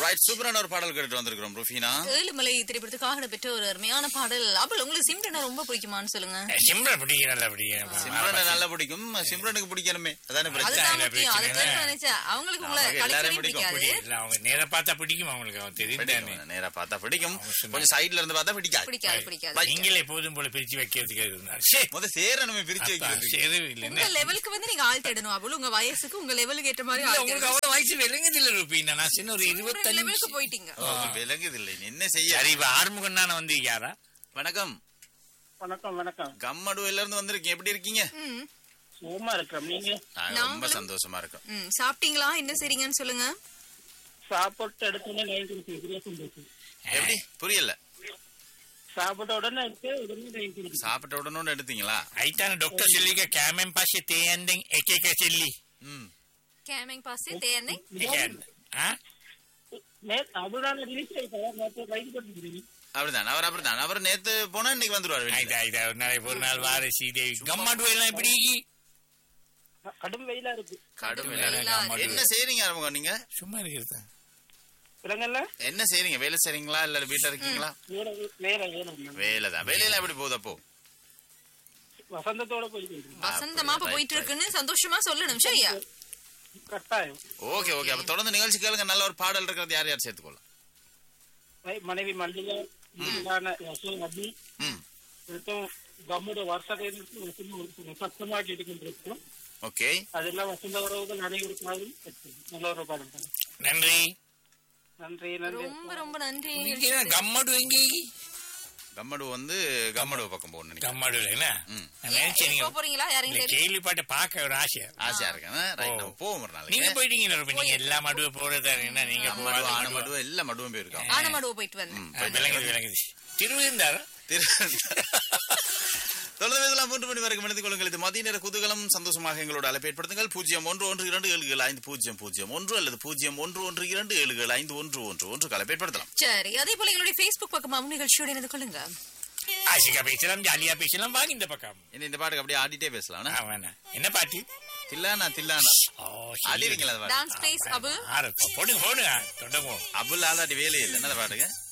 Right சூப்பரான ஒரு பாடல் கேட்டு வந்திருக்கிறோம் ருஃபீனா ஏழுமலை திரைப்படத்துக்காக பெற்ற ஒரு அருமையான பாடல் அப்ப உங்களுக்கு சிம்ரனை ரொம்ப பிடிக்குமான்னு சொல்லுங்க சிம்ரன் பிடிக்கும் நல்லா பிடிக்கும் சிம்ரனை நல்லா பிடிக்கும் சிம்ரனுக்கு பிடிக்கணுமே அதானே பிரச்சனை அதுதான் இல்ல, முக்கியம் அதை பிரச்சனை கேட்க இல்ல. நினைச்சேன் அவங்களுக்கு உங்களை அவங்க எல்லாரையும் கடைசியும் பிடிக்கும். பிடிக்காது இல்ல அவங்க நேரா பார்த்தா பிடிக்கும் அவங்களுக்கு அவன் தெரியும் தானே. பிடிக்கும் நேரா பார்த்தா பிடிக்கும் அவங்க சொன்னாங்க. கொஞ்சம் சைடுல இருந்து பார்த்தா பிடிக்காது பிடிக்காது பிடிக்காது நீங்களே எப்போதும் போல பிரிச்சு வைக்கிறதுக்கு இருந்தார் சே முத சேரணுமே பிரிச்சு அப்பா, வைக்கிறது சரி இல்ல உங்க லெவலுக்கு வந்து நீங்க ஆள் தேடணும் அவ்வளவு உங்க வயசுக்கு உங்க லெவலுக்கு ஏற்ற மாதிரி இல்ல, ஆள் உங்களுக்கு தேடணும் அவ்வளவு வயசு விளங்குது இல்ல ரூபீனா நான் சின்ன ஒரு ஒரு இருபத்தஞ்சு லெவலுக்கு போயிட்டீங்க விலங்குது இல்லை என்ன செய்ய சரி இப்ப ஆறுமுகம் தானே வந்து யாரா வணக்கம் வணக்கம் வணக்கம் கம்மடுவில இருந்து வந்திருக்கீங்க எப்படி இருக்கீங்க ம், சுகமா இருக்கிறோம் நீங்க நாங்க ரொம்ப நாங்களும். சந்தோஷமா இருக்கோம் ம், சாப்பிட்டீங்களா என்ன செய்றீங்கன்னு சொல்லுங்க சாப்பிட்டு எடுத்தோடனே லைன் கொடுத்து சந்தோஷம் எப்படி புரியல சாப்பிட்ட உடனே எடுத்து உடனே லைன் கொடுத்து சாப்பிட்ட உடனே எடுத்தீங்களா ஐட்டான டாக்டர் செல்லிக கேமன் பாஷೆ தேயந்தெங் ஏகேக செல்லி ம் கேமிங் பாஸ் தேர்னே ஆ அதுதான் ரிலீஸ் ஆயிட்டா நேற்று லைன் கொடுத்துருக்கீங்க அப்படிதான் அவர் அப்படிதான் அவர் நேத்து போனா இன்னைக்கு வந்துருவாரு வெளியில. ஐதா ஐதா ஒரு நாளைக்கு ஒரு நாள் வார ஸ்ரீதேவி கம்மாடு எல்லாம் எப்படி கடும் வெயிலா இருக்கு கடும் வெயிலா வேலை. இருக்கு. என்ன செய்றீங்க அவங்க நீங்க சும்மா இருக்கிறது விலங்கல்ல என்ன செய்றீங்க வேலை செய்றீங்களா இல்ல வீட்டுல இருக்கீங்களா வேலை வேலை வேலை வேலை தான் வேலையில எப்படி போகுது அப்போ வசந்தத்தோட போயிட்டு வசந்தமா இப்ப Right, போயிட்டு right. இருக்குன்னு சந்தோஷமா சொல்லணும் சரியா கட்டாயம் ஓகே ஓகே அப்ப தொடர்ந்து நிகழ்ச்சி கேளுங்க நல்ல ஒரு பாடல் இருக்கிறது யார் யார் சேர்த்துக்கொள்ளலாம் வை- மனைவி மல்லிகா இல்லான யசோ நபி ம் மற்றும் கம்முடைய வருஷத்தை சத்தமா கேட்டுக்கொண்டிருக்கிறோம் ஓகே அதெல்லாம் வசந்த உறவுகள் அனைவருக்காகவும் நல்ல ஒரு பாடம் தான். நன்றி நன்றி நன்றி ரொம்ப ரொம்ப நன்றி கம்மடு எங்கே கம்மடு வந்து கம்மடு பக்கம் போகணும் நினைக்கிறேன் கம்மடு என்ன ம். நான் நினைச்சேன் நீங்க போக போறீங்களா யாரையும் இல்ல, தேடி கேள்விப்பட்ட பார்க்க ஒரு ஆசை ஆசையா இருக்கேன் ரைட் ஓ. நம்ம போவோம் ஒரு நீங்க நாளைக்கு போயிட்டீங்க ரொம்ப நீங்க எல்லா மடுவை போறது என்ன நீங்க கம்மடு ஆன போகாத மடுவை. மடுவு எல்லா மடுவும் போயிருக்கோம் ஆனமடுவ போயிட்டு வந்தேன் ஆ, விளங்குது விளங்குது திருவிருந்தாரா திரு தொடர்ந்து பேசலாம் மூன்று மணி வரைக்கும் இணைந்து கொள்ளுங்கள் இது மதிய நேர குதூகலம் சந்தோஷமாக எங்களோட அழைப்பு ஏற்படுத்துங்கள் பூஜ்ஜியம் ஒன்று ஒன்று இரண்டு ஏழுகள் ஐந்து பூஜ்ஜியம் பூஜ்ஜியம் ஒன்று அல்லது பூஜ்ஜியம் ஒன்று ஒன்று இரண்டு ஏழுகள் ஐந்து ஒன்று ஒன்று ஒன்று அழைப்பு ஏற்படுத்தலாம் சரி அதே போல எங்களுடைய Facebook பக்கமாவும் நிகழ்ச்சியோட இணைந்து கொள்ளுங்க ஆசிகா பேசலாம் ஜாலியா பேசலாம் வாங்க இந்த பக்கம் இனி இந்த பாட்டுக்கு அப்படியே ஆடிட்டே பேசலாம் ஆ, வேணாம். என்ன பாட்டு தில்லானா தில்லானா ஓ ஆடிடுங்களா அந்த பாட்டு டான்ஸ் பிளேஸ் அபுல் ஆறு போடுங்க போடுங்க தொடங்குவோம் அபுல் ஆதாட்டி வேலையே இல்லை என்ன அந்த பாட்டுக்கு